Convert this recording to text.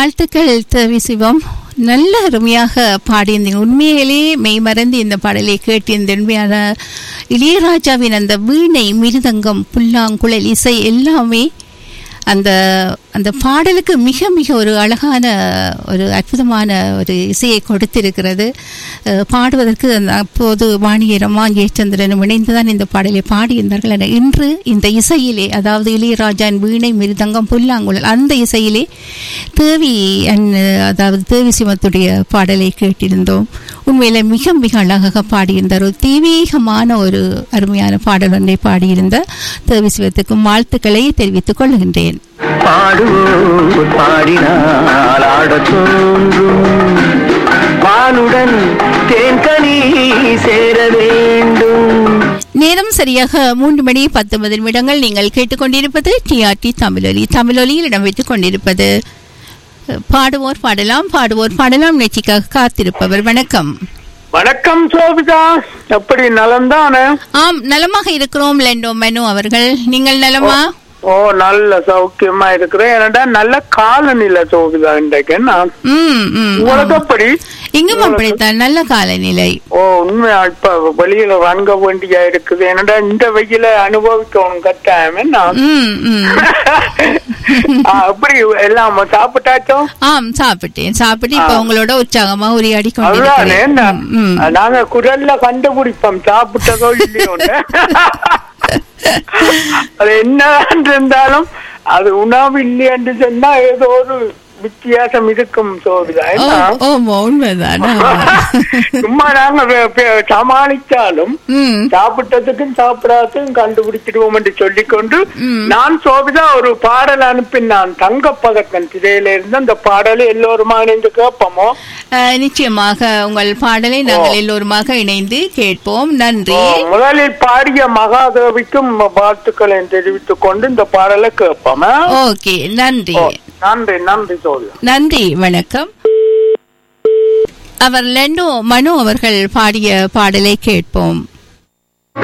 வாழ்த்துக்கள் தேவி சிவம் நல்ல அருமையாக பாடியிருந்தீங்க உண்மையிலே மெய்மறந்து இந்த பாடலை கேட்டிருந்த உண்மையான இளையராஜாவின் அந்த வீணை மிருதங்கம் புல்லாங்குழல் இசை எல்லாமே அந்த அந்த பாடலுக்கு மிக மிக ஒரு அழகான ஒரு அற்புதமான ஒரு இசையை கொடுத்திருக்கிறது அஹ், பாடுவதற்கு அந்த அப்போது வாணியரமா ஜெயச்சந்திரனும் இணைந்துதான் இந்த பாடலை பாடியிருந்தார்கள் என இன்று இந்த இசையிலே அதாவது இளையராஜான் வீணை மிருதங்கம் புல்லாங்குழல் அந்த இசையிலே தேவி அன் அதாவது தேவி சிவத்துடைய பாடலை கேட்டிருந்தோம் உண்மையில மிக மிக அழகாக பாடியிருந்தார் ஒரு தெய்வீகமான ஒரு அருமையான பாடல் ஒன்றை பாடியிருந்த தேவி சிவத்துக்கும் வாழ்த்துக்களை தெரிவித்துக் கொள்கின்றேன் பாடுவோர் பாடினால் ஆடத் தோன்றும் பாலுடன் தேன்கனி சேர வேண்டும் நேரம் சரியாக மூன்று மணி பத்தொன்பது நிமிடங்கள் நீங்கள் கேட்டுக்கொண்டிருப்பது டிஆர்டி தமிழொலி தமிழொலியில் இடம் வைத்துக் கொண்டிருப்பது அஹ், பாடுவோர் பாடலாம் பாடுவோர் பாடலாம் நிகழ்ச்சிக்காக காத்திருப்பவர் வணக்கம் வணக்கம் சோபிதா எப்படி நலம்தானே ஆம் நலமாக இருக்கிறோம் லெண்டோ மெனு அவர்கள் நீங்கள் நலமா ஓ நல்ல சௌக்கியமா இருக்கிறேன் ஏன்னாடா நல்ல காலநிலை சோபிதா இன்றைக்கு நான் ம் ம் உங்களுக்கு எப்படி இங்கும் அப்படித்தான் நல்ல காலநிலை ஓ உண்மையா இப்ப வெளியில வாங்க வேண்டியா இருக்குது ஏன்னாடா இந்த வெயில அனுபவிக்கணும் கட்டாயமே நான் ம் ம் அப்படி எல்லாம் சாப்பிட்டாச்சோ ஆம் சாப்பிட்டேன் சாப்பிட்டு இப்ப உங்களோட உற்சாகமா உரையாடி அதுதானே என்ன? கொண்டிருக்கிறேன் ம், ம். நாங்க குரல்ல கண்டுபிடிப்போம் சாப்பிட்டதோ இல்லையோன்னு அது என்னதான் இருந்தாலும் அது உணவு இல்லை என்று சொன்னா ஏதோ ஒரு வித்தியாசம் இருக்கும் சோபிதா ஓ, என்ன? ஓமா உண்மைதான் ஆமா. சும்மா நாங்க வே- வே- சமாளிச்சாலும் ம் சாப்பிட்டதுக்கும் சாப்பிடாததுக்கும் கண்டுபிடிச்சிடுவோம் என்று சொல்லிக்கொண்டு நான் சோபிதா ஒரு பாடல் அனுப்பினான் தங்கப்பதக்கம் திரையில இருந்து அந்த பாடலை எல்லோருமா இணைந்து கேட்போமோ அஹ், நிச்சயமாக உங்கள் பாடலை நாங்கள் எல்லோருமாக இணைந்து கேட்போம் நன்றி ஓ, முதலில் பாடிய மகாதேவிக்கும் வாழ்த்துக்களை தெரிவித்துக் கொண்டு இந்த பாடலை கேட்போம் ஆ? ஓகே நன்றி ஓ, நன்றி நன்றி சோழ நன்றி வணக்கம் அவர் லெண்டோ மனு அவர்கள் பாடிய பாடலை கேட்போம்